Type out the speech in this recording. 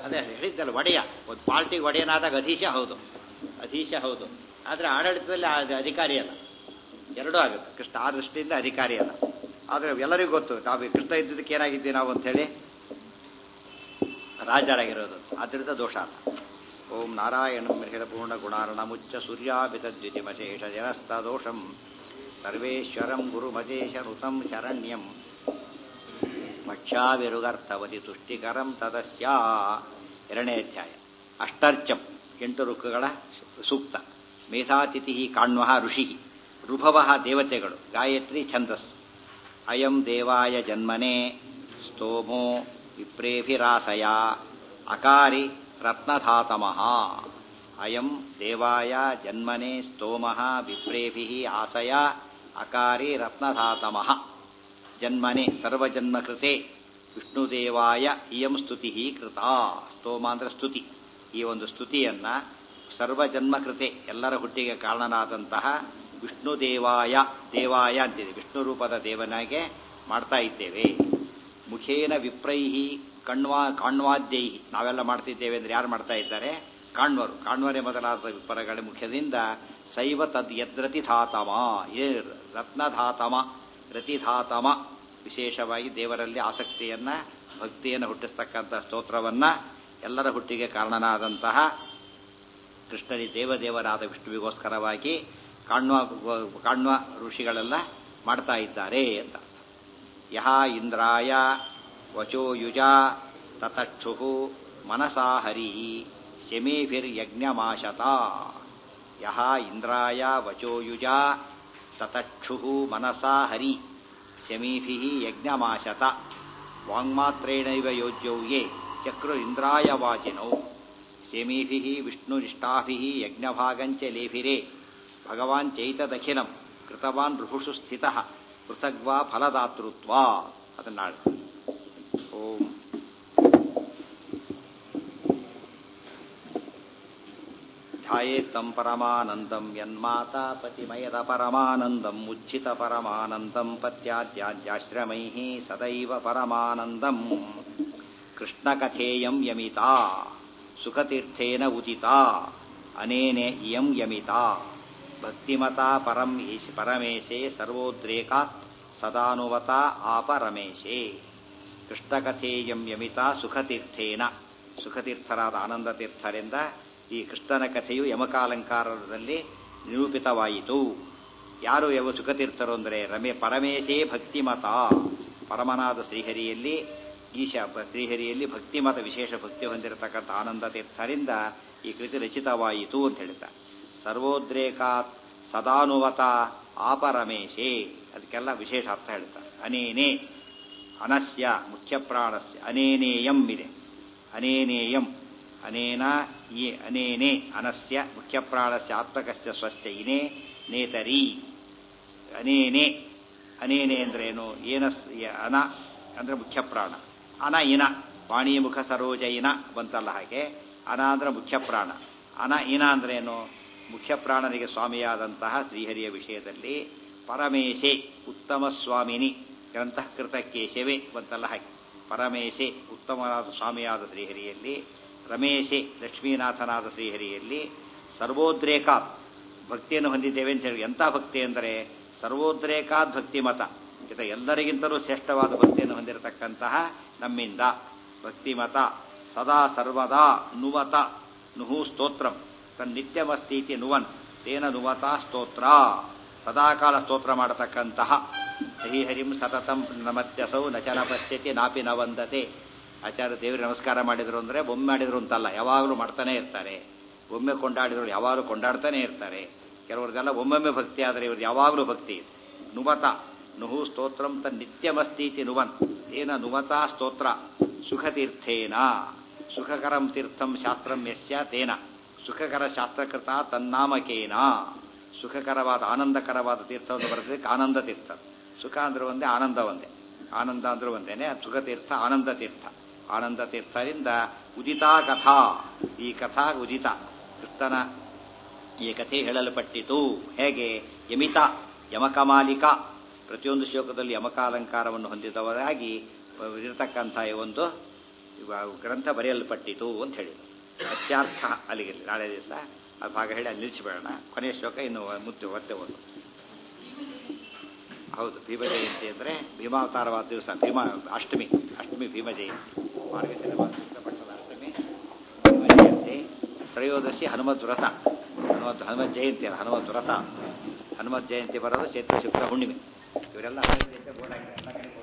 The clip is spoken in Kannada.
ಅದೇ ಹೇಳಿದ್ದಲ್ಲ ಒಡೆಯ ಒಂದು ಪಾರ್ಟಿಗೆ ಒಡೆಯನಾದಾಗ ಅಧೀಶ ಹೌದು ಅಧೀಶ ಹೌದು ಆದರೆ ಆಡಳಿತದಲ್ಲಿ ಆ ಅಧಿಕಾರಿ ಅಲ್ಲ ಎರಡೂ ಆಗುತ್ತೆ ಕೃಷ್ಣ ಆ ದೃಷ್ಟಿಯಿಂದ ಅಧಿಕಾರಿ ಅಲ್ಲ ಆದರೆ ಎಲ್ಲರಿಗೂ ಗೊತ್ತು ನಾವು ಕೃಷ್ಣ ಇದ್ದಿದ್ದಕ್ಕೆ ಏನಾಗಿದ್ದೀವಿ ನಾವು ಅಂಥೇಳಿ ರಾಜರಾಗಿರೋದು ಆದ್ದರಿಂದ ದೋಷ ಅಲ್ಲ ಓಂ ನಾರಾಯಣ ಪೂರ್ಣ ಗುಣಾರ್ಣ ಮುಚ್ಚ ಸೂರ್ಯಾಭಿತದ್ಯುತಿಮಶೇಷ ಜನಸ್ತ ದೋಷಂ ಸರ್ವೇಶ್ವರಂ ಗುರುಮಜೇಶ ಋತಂ ಶರಣ್ಯಂ ಮಕ್ಷಾವಿರುಗರ್ಥವತಿ ತುಷ್ಟಿಕರಂ ತದಸ್ಯ ಎರಡನೇ ಅಧ್ಯಾಯ ಅಷ್ಟರ್ಚಂ ಎಂಟು ಋಕ್ಕುಗಳ ಸೂಕ್ತ ಮೇಧಾತಿಥಿ ಕಾಣ್ವ ಋಷಿ ಋಭವ ದೇವತೆಗಳು ಗಾಯತ್ರಿ ಛಂದಸ್ಸು ಅಯಂ ದೇವಾಯ ಜನ್ಮನೆ ಸ್ತೋಮೋ ವಿಪ್ರೇಭಿರಾಸಯ ಅಕಾರಿ ರತ್ನಧಾತಮಃ ಅಯಂ ದೇವಾಯ ಜನ್ಮನೆ ಸ್ತೋಮಃ ವಿಪ್ರೇಭಿ ಆಸಯ ಅಕಾರಿ ರತ್ನಧಾತಮಃ ಜನ್ಮನೆ ಸರ್ವಜನ್ಮಕೃತೆ ವಿಷ್ಣುದೇವಾಯ ಇಯಂ ಸ್ತುತಿ ಕೃತ ಸ್ತೋಮ ಅಂದ್ರೆ ಸ್ತುತಿ ಈ ಒಂದು ಸ್ತುತಿಯನ್ನ ಸರ್ವಜನ್ಮಕೃತೆ ಎಲ್ಲರ ಹುಟ್ಟಿಗೆ ಕಾರಣನಾದಂತಹ ವಿಷ್ಣು ದೇವಾಯ ದೇವಾಯ ಅಂತಿದೆ ವಿಷ್ಣು ರೂಪದ ದೇವನಾಗೆ ಮಾಡ್ತಾ ಇದ್ದೇವೆ ಮುಖೇನ ವಿಪ್ರೈಹಿ ಕಣ್ವಾ ಕಾಣ್ವಾದ್ಯೈಹಿ ನಾವೆಲ್ಲ ಮಾಡ್ತಿದ್ದೇವೆ ಅಂದ್ರೆ ಯಾರು ಮಾಡ್ತಾ ಇದ್ದಾರೆ ಕಾಣ್ವರು ಕಾಣ್ವರೇ ಮೊದಲಾದ ವಿಪರಗಳ ಮುಖ್ಯದಿಂದ ಶೈವ ತದ್ ಯದ್ರತಿಧಾತಮ ಏ ರತ್ನಧಾತಮ ರತಿಧಾತಮ ವಿಶೇಷವಾಗಿ ದೇವರಲ್ಲಿ ಆಸಕ್ತಿಯನ್ನ ಭಕ್ತಿಯನ್ನು ಹುಟ್ಟಿಸ್ತಕ್ಕಂಥ ಸ್ತೋತ್ರವನ್ನ ಎಲ್ಲರ ಹುಟ್ಟಿಗೆ ಕಾರಣನಾದಂತಹ ಕೃಷ್ಣನಿ ದೇವದೇವರಾದ ವಿಷ್ಣುವಿಗೋಸ್ಕರವಾಗಿ ಕಾಣ್ವ ಕಾಣ್ವ ಋಷಿಗಳೆಲ್ಲ ಮಾಡ್ತಾ ಇದ್ದಾರೆ ಅಂತ ಯಹ ಇಂದ್ರಾಯ ವಚೋಯುಜ ತತಕ್ಷು ಮನಸಾ ಹರಿ ಶಮೀಭಿರ್ಯಜ್ಞಮಾಶತ ಯಹ ಇಂದ್ರಾಯ ವಚೋಯುಜ ತತಕ್ಷು ಮನಸಾ ಹರಿ ಶಮೀಭಿ ಯಜ್ಞಮಾಶತ ವಾಂಗ್ಮಾತ್ರೇಣೈವ ಯೋಜ್ಯೌ ಯೇ ಚಕ್ರು ಇಂದ್ರಾಯ ವಾಚಿನೌ ಶಮೀಭಿ ವಿಷ್ಣುನಿಷ್ಠಾಭಿ ಯಜ್ಞಭಾಗಂಚ ಲೇಭಿರೇ ಭಗವಾನ್ ಚೈತದಖಿಲಂ ಕೃತವಾನ್ ಋಹುಷು ಸ್ಥಿತ ಪೃಥಗ್ವಾ ಫಲದಾತೃತ್ವ ಅದನ್ನಾಳು ಓಂ ಧ್ಯಾಯೇತ್ತಂ ಪರಮಾನಂದಂ ಯನ್ಮಾತಾ ಪತಿಮಯದ ಪರಮಾನಂದಂ ಉಜ್ಜಿತ ಪರಮಾನಂದಂ ಪತ್ಯಾದ್ಯಾದ್ಯಾಶ್ರಮೈ ಸದೈವ ಪರಮಾನಂದಂ ಕೃಷ್ಣಕಥೇಯಂ ಯಮಿತಾ ಸುಖತೀರ್ಥೇನ ಉದಿತಾ ಅನೇನೆ ಇಯಂ ಯಮಿತಾ ಭಕ್ತಿಮತಾ ಪರಂ ಈಶ್ ಪರಮೇಶೇ ಸರ್ವೋದ್ರೇಕಾತ್ ಸದಾನುವತಾ ಆಪರಮೇಶೇ ಕೃಷ್ಣಕಥೇಯಂ ಯಮಿತಾ ಸುಖತೀರ್ಥೇನ ಸುಖತೀರ್ಥರಾದ ಆನಂದತೀರ್ಥರಿಂದ ಈ ಕೃಷ್ಣನ ಕಥೆಯು ಯಮಕಾಲಂಕಾರದಲ್ಲಿ ನಿರೂಪಿತವಾಯಿತು ಯಾರು ಯವ ಸುಖತೀರ್ಥರು ಅಂದರೆ ರಮೆ ಪರಮೇಶೇ ಭಕ್ತಿಮತ ಪರಮನಾದ ಶ್ರೀಹರಿಯಲ್ಲಿ ಈಶ ಶ್ರೀಹರಿಯಲ್ಲಿ ಭಕ್ತಿಮತ ವಿಶೇಷ ಭಕ್ತಿ ಹೊಂದಿರತಕ್ಕಂಥ ಆನಂದ ತೀರ್ಥರಿಂದ ಈ ಕೃತಿ ರಚಿತವಾಯಿತು ಅಂತ ಹೇಳ್ತಾರೆ ಸರ್ವೋದ್ರೇಕಾತ್ ಸದಾನುವತ ಆಪರಮೇಶೇ ಅದಕ್ಕೆಲ್ಲ ವಿಶೇಷ ಅರ್ಥ ಹೇಳ್ತಾರೆ ಅನೇನೇ ಅನಸ್ಯ ಮುಖ್ಯ ಪ್ರಾಣಸ್ಯ ಅನೇನೇಯಂ ಇದೆ ಅನೇನೇಯಂ ಅನೇನ ಈ ಅನೇನೆ ಅನಸ್ಯ ಮುಖ್ಯ ಪ್ರಾಣಸ್ಯ ಆತ್ಮಕಸ್ಯ ಸ್ವಸ್ಯ ಇನೇ ನೇತರಿ ಅನೇನೆ ಅನೇನೆ ಅಂದ್ರೇನು ಏನಸ್ ಅನ ಅಂದ್ರೆ ಮುಖ್ಯ ಪ್ರಾಣ ಅನ ಇನ ವಾಣಿ ಮುಖ ಸರೋಜ ಇನ ಬಂತಲ್ಲ ಹಾಗೆ ಅನ ಅಂದ್ರೆ ಮುಖ್ಯ ಪ್ರಾಣ ಅನ ಇನ ಅಂದ್ರೇನು ಮುಖ್ಯ ಪ್ರಾಣನಿಗೆ ಸ್ವಾಮಿಯಾದಂತಹ ಶ್ರೀಹರಿಯ ವಿಷಯದಲ್ಲಿ ಪರಮೇಶೆ ಉತ್ತಮ ಸ್ವಾಮಿನಿ ಗ್ರಂಥಕೃತ ಕೇಶವೇ ಬಂತಲ್ಲ ಹಾಗೆ ಪರಮೇಶೆ ಉತ್ತಮನಾದ ಸ್ವಾಮಿಯಾದ ಶ್ರೀಹರಿಯಲ್ಲಿ ರಮೇಶೆ ಲಕ್ಷ್ಮೀನಾಥನಾದ ಶ್ರೀಹರಿಯಲ್ಲಿ ಸರ್ವೋದ್ರೇಕಾತ್ ಭಕ್ತಿಯನ್ನು ಹೊಂದಿದ್ದೇವೆ ಅಂತ ಹೇಳಿ ಎಂಥ ಭಕ್ತಿ ಅಂದರೆ ಸರ್ವೋದ್ರೇಕಾತ್ ಭಕ್ತಿ ಮತ ಜೊತೆ ಎಲ್ಲರಿಗಿಂತಲೂ ಶ್ರೇಷ್ಠವಾದ ಭಕ್ತಿಯನ್ನು ಹೊಂದಿರತಕ್ಕಂತಹ ನಮ್ಮಿಂದ ಭಕ್ತಿಮತ ಸದಾ ಸರ್ವದಾ ನುವತ ನುಹು ಸ್ತೋತ್ರಂ ತನ್ನಿತ್ಯಮಸ್ತೀತಿ ನುವನ್ ತೇನ ನುವತ ಸ್ತೋತ್ರ ಸದಾಕಾಲ ಸ್ತೋತ್ರ ಮಾಡತಕ್ಕಂತಹ ಹರಿಹರಿಂ ಸತತಂ ನಮತ್ಯಸೌ ನಚನ ಪಶ್ಯತಿ ನಾಪಿ ನ ವಂದತೆ ಆಚಾರ್ಯ ದೇವರಿಗೆ ನಮಸ್ಕಾರ ಮಾಡಿದ್ರು ಅಂದರೆ ಒಮ್ಮೆ ಮಾಡಿದ್ರು ಅಂತಲ್ಲ ಯಾವಾಗಲೂ ಮಾಡ್ತಾನೆ ಇರ್ತಾರೆ ಒಮ್ಮೆ ಕೊಂಡಾಡಿದ್ರು ಯಾವಾಗಲೂ ಕೊಂಡಾಡ್ತಾನೆ ಇರ್ತಾರೆ ಕೆಲವ್ರದೆಲ್ಲ ಒಮ್ಮೊಮ್ಮೆ ಭಕ್ತಿ ಆದರೆ ಇವ್ರದ್ದು ಯಾವಾಗಲೂ ಭಕ್ತಿ ನುವತ ನುಹು ಸ್ತೋತ್ರಂ ತನ್ ನಿತ್ಯಮಸ್ತೀತಿ ನುವನ್ ಏನ ನುವತಾ ಸ್ತೋತ್ರ ಸುಖತೀರ್ಥೇನ ಸುಖಕರಂ ತೀರ್ಥಂ ಶಾಸ್ತ್ರಂ ಯಸ್ಯ ತೇನ ಸುಖಕರ ಶಾಸ್ತ್ರಕೃತ ತನ್ನಾಮಕೇನ ಸುಖಕರವಾದ ಆನಂದಕರವಾದ ತೀರ್ಥವನ್ನು ಬರೆದಕ್ಕೆ ಆನಂದ ತೀರ್ಥ ಸುಖ ಅಂದ್ರೆ ಒಂದೇ ಆನಂದ ಒಂದೇ ಆನಂದ ಅಂದ್ರೂ ಒಂದೇನೆ ಸುಖ ತೀರ್ಥ ಆನಂದ ತೀರ್ಥ ಆನಂದ ತೀರ್ಥದಿಂದ ಉದಿತಾ ಕಥಾ ಈ ಕಥಾ ಉದಿತ ಕೃಷ್ಣನ ಈ ಕಥೆ ಹೇಳಲ್ಪಟ್ಟಿತು ಹೇಗೆ ಯಮಿತ ಯಮಕಮಾಲಿಕ ಪ್ರತಿಯೊಂದು ಶ್ಲೋಕದಲ್ಲಿ ಯಮಕಾಲಂಕಾರವನ್ನು ಹೊಂದಿದವರಾಗಿ ಇರತಕ್ಕಂಥ ಈ ಒಂದು ಗ್ರಂಥ ಬರೆಯಲ್ಪಟ್ಟಿತು ಅಂತ ಹೇಳಿದ್ರು ಅಶ್ಯಾರ್ಥ ಅಲ್ಲಿಗೆ ನಾಳೆ ದಿವಸ ಆ ಭಾಗ ಹೇಳಿ ಅಲ್ಲಿ ನಿಲ್ಲಿಸಿಬೇಡ ಕೊನೆಯ ಶ್ಲೋಕ ಇನ್ನು ಮುದ್ದು ಮತ್ತೆ ಒಂದು ಹೌದು ಭೀಮ ಜಯಂತಿ ಅಂದರೆ ಭೀಮಾವತಾರವಾದ ದಿವಸ ಭೀಮ ಅಷ್ಟಮಿ ಅಷ್ಟಮಿ ಭೀಮ ಜಯಂತಿ ಮಾರ್ಗಶಿರ ಮಾಸ ಶುಕ್ಲ ಪಕ್ಷದ ಅಷ್ಟಮಿ ಭೀಮ ಜಯಂತಿ ತ್ರಯೋದಶಿ ಹನುಮದ್ ವ್ರತ ಹನುಮತ್ ಹನುಮತ್ ಜಯಂತಿ ಅಲ್ಲ ಹನುಮತ್ ವ್ರತ ಹನುಮತ್ ಜಯಂತಿ ಬರೋದು ಚೈತ್ರ ಶುಕ್ಲ ಹುಣ್ಣಿಮೆ ಇವರೆಲ್ಲ ಹನುಮತ್ ಜಯಂತಿ ಬೋರ್ಡ್ ಹಾಕಿದ್ದಾರೆ ಎಲ್ಲ ಕಡೆ